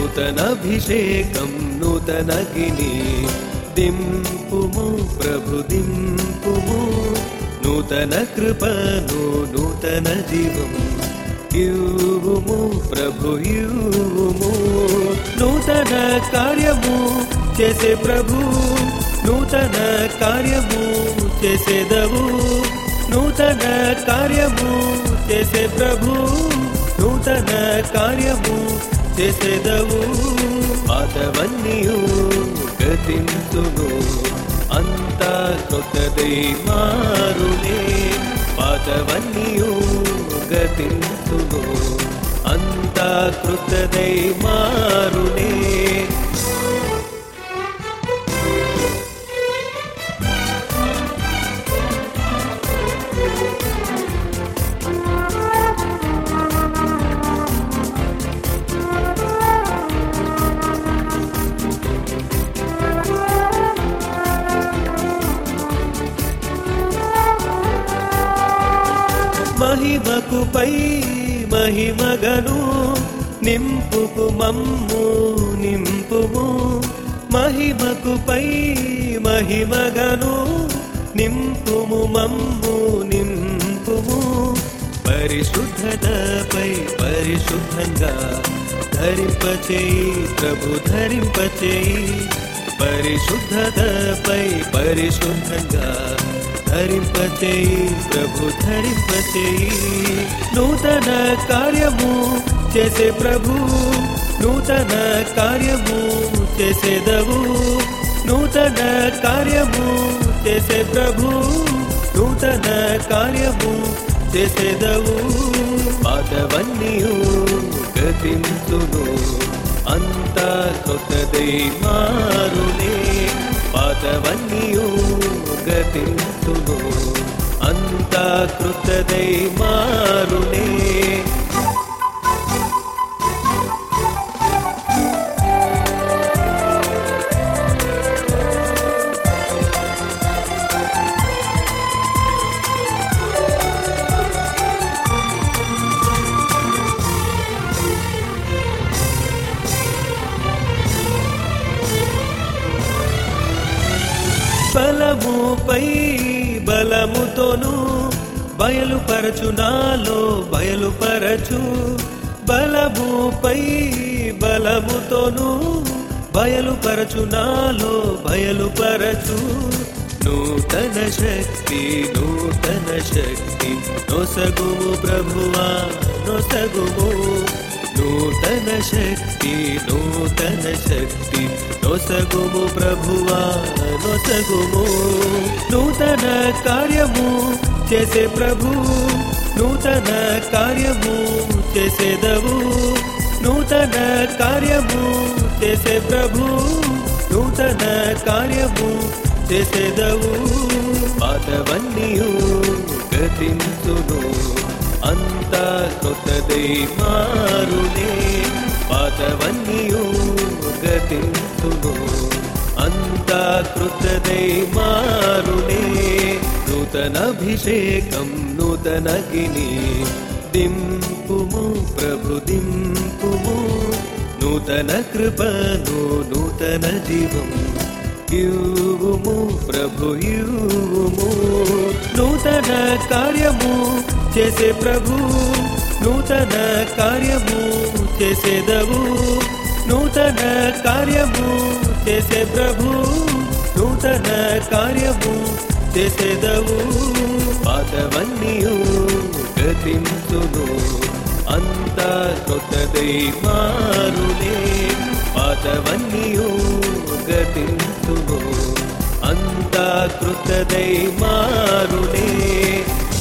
నూతనభిషేకం నూతనగిని దింపుము ప్రభు దింపుము నూతన కృపను నూతన జీవం ఇవ్వుము ప్రభు ఇవ్వుము నూతన కార్యము చేసే ప్రభు నూతన కార్యము చేసేదవు నూతన కార్యము చేసే ప్రభు నూతన కార్యము చేసేదవు పాతవన్నీయు గతింతును అంతా కొత్తదై మారునే పాతవన్నీయు గతింతును అంతా కృతదై మారునే మహిమకు పై మహిమగను నింపుకు మమ్ము నింపుము మహిమకు పై మహిమగను నింపుము మమ్ము నింపుము పరిశుద్ధతపై పరిశుద్ధంగా ధరింపచేయి ప్రభు ధరింపచేయి పరిశుద్ధతపై పరిశుద్ధంగా ధరింపచేయి ప్రభు ధరింపచేయి నూతన కార్యము చేసే ప్రభు నూతన కార్యము చేసేదవు నూతన కార్యము చేసే ప్రభు నూతన కార్యము చేసేదవు పాతవన్నీయు గతింతును అంతా కొత్తదై మారునే పాతవన్నీయు గతింతును అంతా కృతదై మారునే బలముపై బలముతోను బయలుపరచు నాలో బయలుపరచు బలముపై బలముతోను బయలుపరచు నాలో బయలుపరచు నూతన శక్తి నూతన శక్తి నొసగుము ప్రభువా నొసగుము నూతన శక్తి నూతన శక్తి నొసగుము ప్రభువా నొసగుము నూతన కార్యము చేసే ప్రభు నూతన కార్యము చేసేదవు నూతన కార్యము చేసే ప్రభు నూతన కార్యము చేసేదవు పాతవన్నీయు గతింతును అంతా కొత్తదై మారునే పాతవన్నీయు గతింతును అంతా కృతదై మారునే నూతనభిషేకం నూతనగిని దింపుము ప్రభు దింపుము నూతన కృపను నూతన జీవం ఇవ్వుము ప్రభు ఇవ్వుము నూతన కార్యము చేసే ప్రభు నూతన కార్యము చేసేదవు నూతన కార్యము చేసే ప్రభు నూతన కార్యము చేసేదవు పాతవన్నీయు గతింతును అంతా కొత్తదై మారునే పాతవన్నీయు గతింతును అంతా కృతదై మారునే